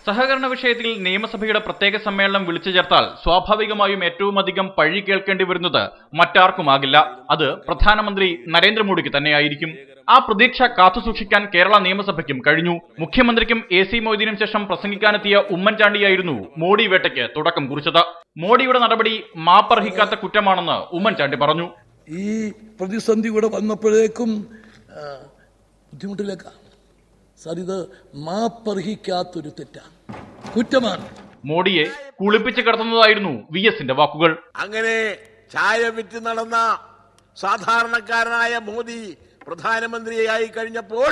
സഹകരണ വിഷയത്തിൽ നിയമസഭയുടെ പ്രത്യേക സമ്മേളനം വിളിച്ചു ചേർത്താൽ സ്വാഭാവികമായും ഏറ്റവും അധികം പഴി കേൾക്കേണ്ടി വരുന്നത് മറ്റാർക്കുമാകില്ല അത് പ്രധാനമന്ത്രി നരേന്ദ്രമോദിക്ക് തന്നെയായിരിക്കും ആ പ്രതീക്ഷ കാത്തുസൂക്ഷിക്കാൻ കേരള നിയമസഭയ്ക്കും കഴിഞ്ഞു മുഖ്യമന്ത്രിക്കും എ സി മൊയ്തീനും ശേഷം പ്രസംഗിക്കാനെത്തിയ ഉമ്മൻചാണ്ടിയായിരുന്നു മോഡി വേട്ടയ്ക്ക് തുടക്കം കുറിച്ചത് മോഡിയുടെ നടപടി മാപ്പർഹിക്കാത്ത കുറ്റമാണെന്ന് ഉമ്മൻചാണ്ടി പറഞ്ഞു ഈ പ്രതിസന്ധി കൂടെ വന്നപ്പോഴേക്കും ആ, ബുദ്ധിമുട്ടിലേക്കാണ് സാർ ഇത് മാപ്പർഹിക്കാത്തൊരു തെറ്റാണ് കുറ്റമാണ് മോഡിയെ കുളിപ്പിച്ച് കിടത്തുന്നതായിരുന്നു വി എസിന്റെ വാക്കുകൾ അങ്ങനെ ചായ വിറ്റ് നടന്ന സാധാരണക്കാരനായ മോദി പ്രധാനമന്ത്രിയായി കഴിഞ്ഞപ്പോൾ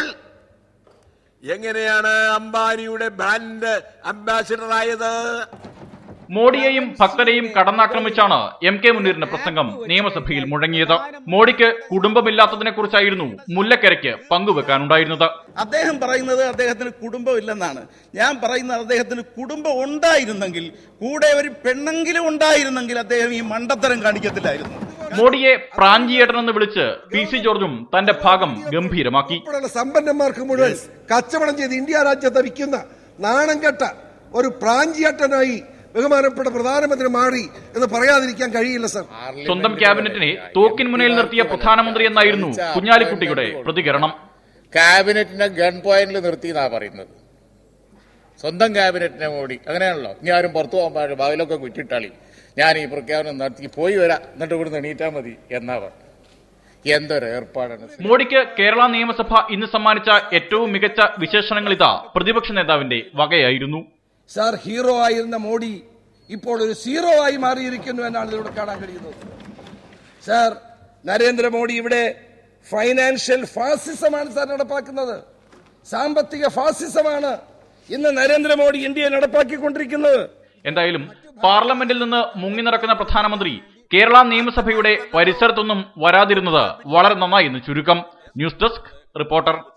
എങ്ങനെയാണ് അംബാനിയുടെ ബ്രാൻഡ് അംബാസിഡർ ആയത് മോഡിയെയും ഭക്തരെയും കടന്നാക്രമിച്ചാണ് എം കെ മുനീറിന്റെ പ്രസംഗം നിയമസഭയിൽ മുഴങ്ങിയത് മോഡിക്ക് കുടുംബമില്ലാത്തതിനെ കുറിച്ചായിരുന്നു മുല്ലക്കരയ്ക്ക് പങ്കുവെക്കാനുണ്ടായിരുന്നത് അദ്ദേഹം പറയുന്നത് അദ്ദേഹത്തിന് കുടുംബമില്ലെന്നാണ് ഞാൻ പറയുന്നത് അദ്ദേഹത്തിന് കുടുംബം ഉണ്ടായിരുന്നെങ്കിൽ കൂടെ ഒരു പെണ്ണെങ്കിലും ഉണ്ടായിരുന്നെങ്കിൽ അദ്ദേഹം ഈ മണ്ടത്തരം കാണിക്കത്തില്ലായിരുന്നു മോഡിയെ പ്രാഞ്ചിയേട്ടനെന്ന് വിളിച്ച് പി സി ജോർജും തന്റെ ഭാഗം ഗംഭീരമാക്കി ഉൾപ്പെടെയുള്ള സമ്പന്നന്മാർക്ക് മുഴുവൻ കച്ചവടം ചെയ്ത് ഇന്ത്യ രാജ്യത്തെ വിൽക്കുന്ന നാണം കെട്ട ഒരു പ്രാഞ്ചിയട്ടനായി ബഹുമാനപ്പെട്ട പ്രധാനമന്ത്രി മാറി എന്ന് പറയാതിരിക്കാൻ കഴിയില്ല സർ സ്വന്തം ക്യാബിനറ്റിനെ തോക്കിൻ മുനയിൽ നിർത്തിയ പ്രധാനമന്ത്രി എന്നായിരുന്നു കുഞ്ഞാലിക്കുട്ടിയുടെ പ്രതികരണം ക്യാബിനറ്റിനെ ഗൺ പോയിന്റിൽ നിർത്തി എന്നാ പറയുന്നത് സ്വന്തം ക്യാബിനറ്റിനെ മോടി അങ്ങനെയാണല്ലോ ഇനി ആരും പുറത്തു പോകാൻ പാടില്ല ബാവിലൊക്കെ കുറ്റിട്ടാളി ഞാൻ ഈ പ്രഖ്യാപനം നടത്തി പോയി വരാം എന്നിട്ട് ഇവിടുന്ന് എണീറ്റാൽ മതി എന്നാ പറഞ്ഞു എന്തൊരു ഏർപ്പാടാണ് മോഡിക്ക് കേരള നിയമസഭ ഇന്ന് സമ്മാനിച്ച ഏറ്റവും മികച്ച വിശേഷണങ്ങൾ ഇതാ പ്രതിപക്ഷ നേതാവിന്റെ വകയായിരുന്നു സാർ ഹീറോ ആയിരുന്ന മോഡി ഇപ്പോൾ ഒരു സീറോ ആയി മാറിയിരിക്കുന്നു എന്നാണ് ഇതിലൂടെ കാണാൻ കഴിയുന്നത് സാർ നരേന്ദ്രമോദി ഇവിടെ ഫൈനാൻഷ്യൽ ഫാസിസമാണ് സാർ നടപ്പാക്കുന്നത് സാമ്പത്തിക ഫാസിസമാണ് ഇന്ന് നരേന്ദ്രമോദി ഇന്ത്യയിൽ നടപ്പാക്കിക്കൊണ്ടിരിക്കുന്നത് എന്തായാലും പാർലമെന്റിൽ നിന്ന് മുങ്ങി നടക്കുന്ന പ്രധാനമന്ത്രി കേരള നിയമസഭയുടെ പരിസരത്തൊന്നും വരാതിരുന്നത് വളരെ നന്നായി എന്ന് ചുരുക്കം ന്യൂസ് ഡെസ്ക് റിപ്പോർട്ടർ